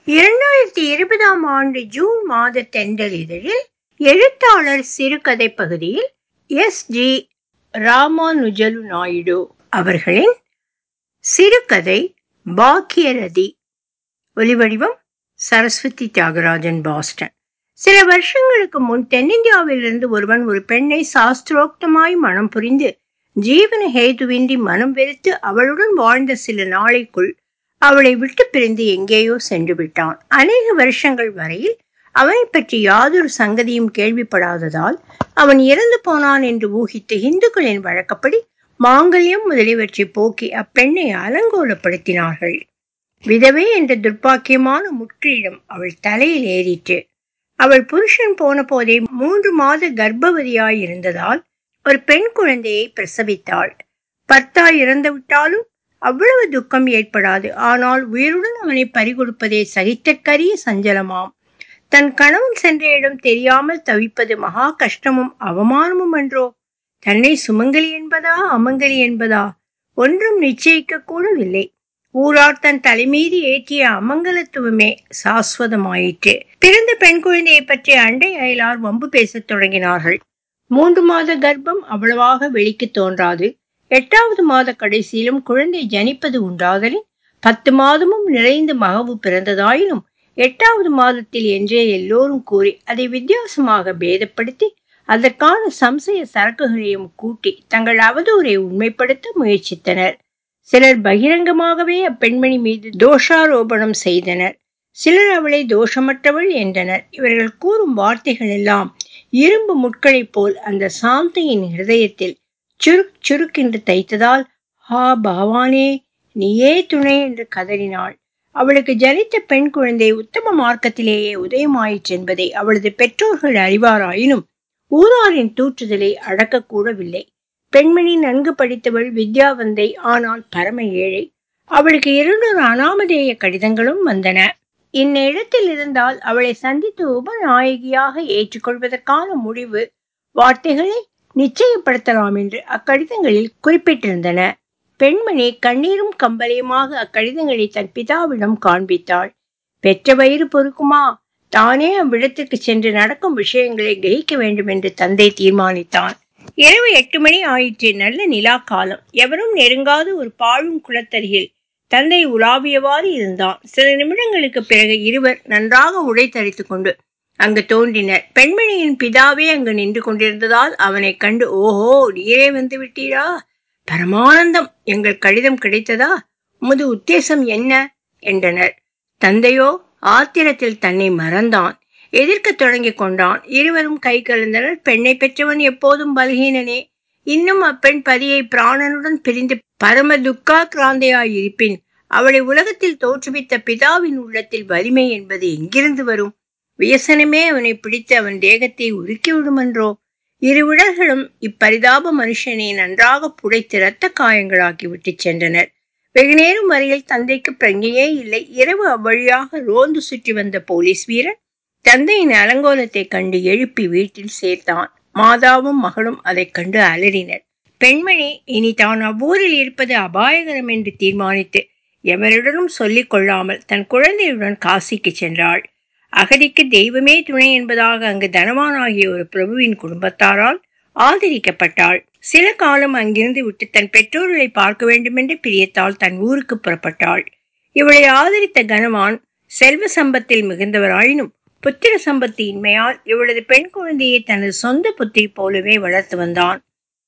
இரண்டாயிரத்தி இருபதாம் ஆண்டு ஜூன் மாத தென்றலிதழில் எழுத்தாளர் சிறுகதை பகுதியில் எஸ் ஜி ராமானுஜலு நாயுடு அவர்களின் சிறுகதை பாக்கியரதி ஒலிவடிவம் சரஸ்வதி தியாகராஜன் பாஸ்டன் சில வருஷங்களுக்கு முன் தென்னிந்தியாவிலிருந்து ஒருவன் ஒரு பெண்ணை சாஸ்திரோக்தமாய் மனம் புரிந்து ஜீவன ஹேதுவின்றி மனம் வெறுத்து அவளுடன் வாழ்ந்த சில நாளைக்குள் அவளை விட்டு பிரிந்து எங்கேயோ சென்று விட்டான் அநேக வருஷங்கள் வரையில் அவனை பற்றி யாதொரு சங்கதியும் கேள்விப்படாததால் அவன் இறந்து போனான் என்று ஊகித்து இந்துக்களின் வழக்கப்படி மாங்கல்யம் முதலியவற்றை போக்கி அப்பெண்ணை அலங்கோலப்படுத்தினார்கள் விதவை என்ற துர்ப்பாக்கியமான முட்கிரீடம் அவள் தலையில் ஏறிற்று அவள் புருஷன் போன போதே மூன்று மாத கர்ப்பவதியாய் இருந்ததால் ஒரு பெண் குழந்தையை பிரசவித்தாள் பர்த்தா இறந்து விட்டாலும் அவ்வளவு துக்கம் ஏற்படாது ஆனால் உயிருடன் அவனை பறிகொடுப்பதே சகித்தற்கரிய சஞ்சலமாம் தன் கணவன் சென்ற இடம் தெரியாமல் தவிப்பது மகா கஷ்டமும் அவமானமும் என்றோ தன்னை சுமங்கலி என்பதா அமங்கலி என்பதா ஒன்றும் நிச்சயிக்க கூடவில்லை ஊரார் தன் தலைமீது ஏற்றிய அமங்கலத்துவமே சாஸ்வதமாயிற்று பிறந்த பெண் குழந்தையை பற்றி அண்டை அயலார் வம்பு பேசத் தொடங்கினார்கள் மூன்று மாத கர்ப்பம் அவ்வளவாக வெளிக்கு தோன்றாது எட்டாவது மாத கடைசியிலும் குழந்தை ஜனிப்பது உண்டாதலின் பத்து மாதமும் நிறைந்து மகவு பிறந்ததாயினும் எட்டாவது மாதத்தில் என்றே எல்லோரும் கூறி அதை வித்தியாசமாக பேதப்படுத்தி அதற்கான சம்சய சரக்குகளையும் கூட்டி தங்கள் அவதூறை உண்மைப்படுத்த முயற்சித்தனர் சிலர் பகிரங்கமாகவே அப்பெண்மணி மீது தோஷாரோபணம் செய்தனர் சிலர் அவளை தோஷமற்றவள் என்றனர் இவர்கள் கூறும் வார்த்தைகள் எல்லாம் இரும்பு முட்களைப் போல் அந்த சாந்தையின் ஹிருதயத்தில் சுருக் சுருக்கென்று தைத்ததால் ஹா பகவானே நீயே துணை என்று கதறினாள் அவளுக்கு ஜனித்த பெண் குழந்தை உத்தம மார்க்கத்திலேயே உதயமாயிற்று என்பதை அவளது பெற்றோர்கள் அறிவாராயினும் ஊராரின் தூற்றுதலை அடக்கக்கூடவில்லை பெண்மணி நன்கு படித்தவள் வித்யாவந்தை ஆனால் பரம ஏழை அவளுக்கு இருநூறு அனாமதேய கடிதங்களும் வந்தன இந்நிலத்தில் இருந்தால் அவளை சந்தித்து உபநாயகியாக ஏற்றுக்கொள்வதற்கான முடிவு வார்த்தைகளை நிச்சயப்படுத்தலாம் என்று அக்கடிதங்களில் குறிப்பிட்டிருந்தன பெண்மணி கண்ணீரும் கம்பலையுமாக அக்கடிதங்களை தன் பிதாவிடம் காண்பித்தாள் பெற்ற வயிறு பொறுக்குமா தானே அவ்விடத்திற்கு சென்று நடக்கும் விஷயங்களை கிரகிக்க வேண்டும் என்று தந்தை தீர்மானித்தான் இரவு எட்டு மணி ஆயிற்று நல்ல நிலா காலம் எவரும் நெருங்காத ஒரு பாழும் குளத்தருகில் தந்தை உலாவியவாறு இருந்தான் சில நிமிடங்களுக்கு பிறகு இருவர் நன்றாக உடை தரித்துக் கொண்டு அங்கு தோன்றினர் பெண்மணியின் பிதாவே அங்கு நின்று கொண்டிருந்ததால் அவனை கண்டு ஓஹோ நீரே வந்து விட்டீரா பரமானந்தம் எங்கள் கடிதம் கிடைத்ததா உமது உத்தேசம் என்ன என்றனர் தந்தையோ ஆத்திரத்தில் தன்னை மறந்தான் எதிர்க்க தொடங்கி கொண்டான் இருவரும் கை கலந்தனர் பெண்ணை பெற்றவன் எப்போதும் பலகீனனே இன்னும் அப்பெண் பதியை பிராணனுடன் பிரிந்து பரம துக்கா கிராந்தையாய் இருப்பின் அவளை உலகத்தில் தோற்றுவித்த பிதாவின் உள்ளத்தில் வலிமை என்பது எங்கிருந்து வரும் வியசனமே அவனை பிடித்து அவன் தேகத்தை உருக்கிவிடுமென்றோ இரு விடல்களும் இப்பரிதாப மனுஷனை நன்றாக புடைத்து இரத்த காயங்களாக்கி விட்டு சென்றனர் வெகுநேரம் வரையில் தந்தைக்கு பிரங்கையே இல்லை இரவு அவ்வழியாக ரோந்து சுற்றி வந்த போலீஸ் வீரன் தந்தையின் அலங்கோலத்தை கண்டு எழுப்பி வீட்டில் சேர்த்தான் மாதாவும் மகளும் அதைக் கண்டு அலறினர் பெண்மணி இனி தான் அவ்வூரில் இருப்பது அபாயகரம் என்று தீர்மானித்து எவருடனும் சொல்லிக் கொள்ளாமல் தன் குழந்தையுடன் காசிக்கு சென்றாள் அகதிக்கு தெய்வமே துணை என்பதாக அங்கு தனவானாகிய ஒரு பிரபுவின் குடும்பத்தாரால் ஆதரிக்கப்பட்டாள் சில காலம் அங்கிருந்து விட்டு தன் பெற்றோர்களை பார்க்க வேண்டுமென்று பிரியத்தால் தன் ஊருக்கு புறப்பட்டாள் இவளை ஆதரித்த கனவான் செல்வ சம்பத்தில் மிகுந்தவராயினும் புத்திர சம்பத்து இன்மையால் இவளது பெண் குழந்தையை தனது சொந்த புத்திரி போலவே வளர்த்து வந்தான்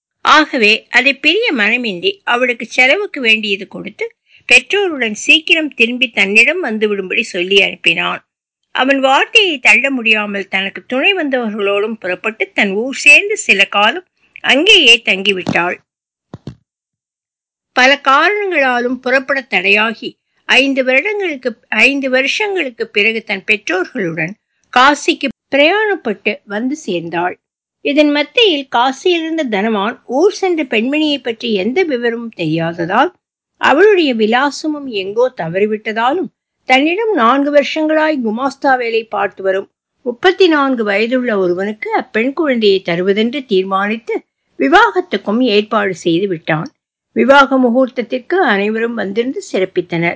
ஆகவே அதை பிரிய மனமின்றி அவளுக்கு செலவுக்கு வேண்டியது கொடுத்து பெற்றோருடன் சீக்கிரம் திரும்பி தன்னிடம் வந்துவிடும்படி சொல்லி அனுப்பினான் அவன் வார்த்தையை தள்ள முடியாமல் தனக்கு துணை வந்தவர்களோடும் புறப்பட்டு தன் ஊர் சேர்ந்து சில காலம் அங்கேயே தங்கிவிட்டாள் பல காரணங்களாலும் புறப்பட தடையாகி ஐந்து வருடங்களுக்கு ஐந்து வருஷங்களுக்கு பிறகு தன் பெற்றோர்களுடன் காசிக்கு பிரயாணப்பட்டு வந்து சேர்ந்தாள் இதன் மத்தியில் காசியிலிருந்த தனவான் ஊர் சென்ற பெண்மணியை பற்றி எந்த விவரமும் தெரியாததால் அவளுடைய விலாசமும் எங்கோ தவறிவிட்டதாலும் தன்னிடம் நான்கு வருஷங்களாய் குமாஸ்தா வேலை பார்த்து வரும் முப்பத்தி நான்கு வயதுள்ள ஒருவனுக்கு அப்பெண் குழந்தையை தருவதென்று தீர்மானித்து விவாகத்துக்கும் ஏற்பாடு செய்து விட்டான் விவாக முகூர்த்தத்திற்கு அனைவரும் வந்திருந்து சிறப்பித்தனர்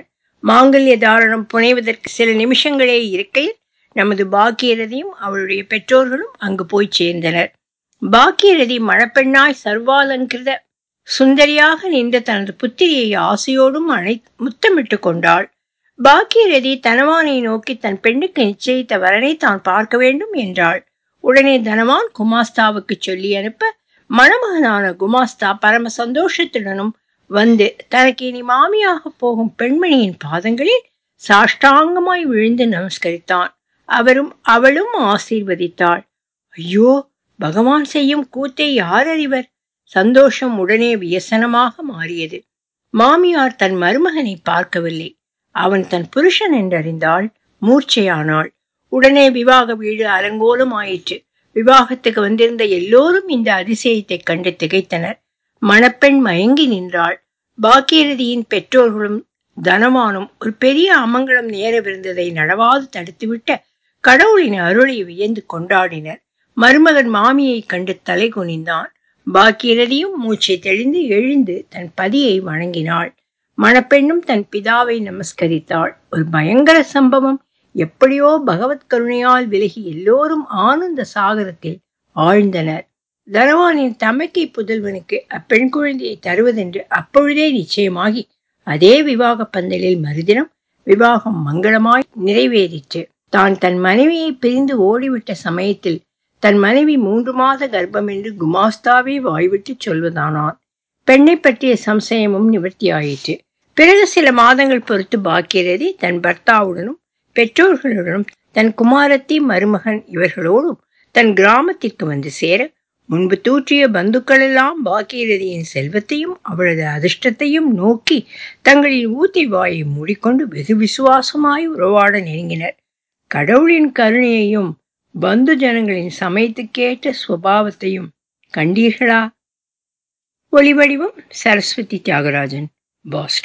மாங்கல்ய தாரணம் புனைவதற்கு சில நிமிஷங்களே இருக்கையில் நமது பாக்கியரதியும் அவளுடைய பெற்றோர்களும் அங்கு போய் சேர்ந்தனர் பாக்கியரதி மணப்பெண்ணாய் சர்வாலங்கிருத சுந்தரியாக நின்ற தனது புத்திரியை ஆசையோடும் அணை முத்தமிட்டு கொண்டாள் பாக்கியரதி தனவானை நோக்கி தன் பெண்ணுக்கு நிச்சயித்த வரனை தான் பார்க்க வேண்டும் என்றாள் உடனே தனவான் குமாஸ்தாவுக்கு சொல்லி அனுப்ப மணமகனான குமாஸ்தா பரம சந்தோஷத்துடனும் வந்து தனக்கு இனி மாமியாக போகும் பெண்மணியின் பாதங்களில் சாஷ்டாங்கமாய் விழுந்து நமஸ்கரித்தான் அவரும் அவளும் ஆசீர்வதித்தாள் ஐயோ பகவான் செய்யும் கூத்தை யார் அறிவர் சந்தோஷம் உடனே வியசனமாக மாறியது மாமியார் தன் மருமகனை பார்க்கவில்லை அவன் தன் புருஷன் என்றறிந்தாள் மூர்ச்சையானாள் உடனே விவாக வீடு அலங்கோலம் ஆயிற்று விவாகத்துக்கு வந்திருந்த எல்லோரும் இந்த அதிசயத்தை கண்டு திகைத்தனர் மணப்பெண் மயங்கி நின்றாள் பாக்கியரதியின் பெற்றோர்களும் தனவானும் ஒரு பெரிய அமங்கலம் நேரவிருந்ததை நடவாது தடுத்துவிட்ட கடவுளின் அருளை வியந்து கொண்டாடினர் மருமகன் மாமியை கண்டு தலை குனிந்தான் பாக்கியரதியும் மூச்சை தெளிந்து எழுந்து தன் பதியை வணங்கினாள் மணப்பெண்ணும் தன் பிதாவை நமஸ்கரித்தாள் ஒரு பயங்கர சம்பவம் எப்படியோ பகவத் கருணையால் விலகி எல்லோரும் ஆனந்த சாகரத்தில் ஆழ்ந்தனர் தனவானின் தமக்கை புதல்வனுக்கு அப்பெண் குழந்தையை தருவதென்று அப்பொழுதே நிச்சயமாகி அதே விவாக பந்தலில் மறுதினம் விவாகம் மங்களமாய் நிறைவேறிற்று தான் தன் மனைவியை பிரிந்து ஓடிவிட்ட சமயத்தில் தன் மனைவி மூன்று மாத கர்ப்பம் என்று குமாஸ்தாவே வாய்விட்டு சொல்வதானான் பெண்ணை பற்றிய சம்சயமும் நிவர்த்தியாயிற்று பிறகு சில மாதங்கள் பொறுத்து பாக்கியரதி தன் பர்த்தாவுடனும் பெற்றோர்களுடனும் தன் குமாரத்தி மருமகன் இவர்களோடும் தன் கிராமத்திற்கு வந்து சேர முன்பு தூற்றிய பந்துக்களெல்லாம் பாக்கியரதியின் செல்வத்தையும் அவளது அதிர்ஷ்டத்தையும் நோக்கி தங்களின் ஊத்தி வாயை மூடிக்கொண்டு வெகு விசுவாசமாய் உறவாட நெருங்கினர் கடவுளின் கருணையையும் பந்து ஜனங்களின் சமயத்துக்கேற்ற சுவாவத்தையும் கண்டீர்களா ஒளிவடிவம் சரஸ்வதி தியாகராஜன் பாஸ்டன்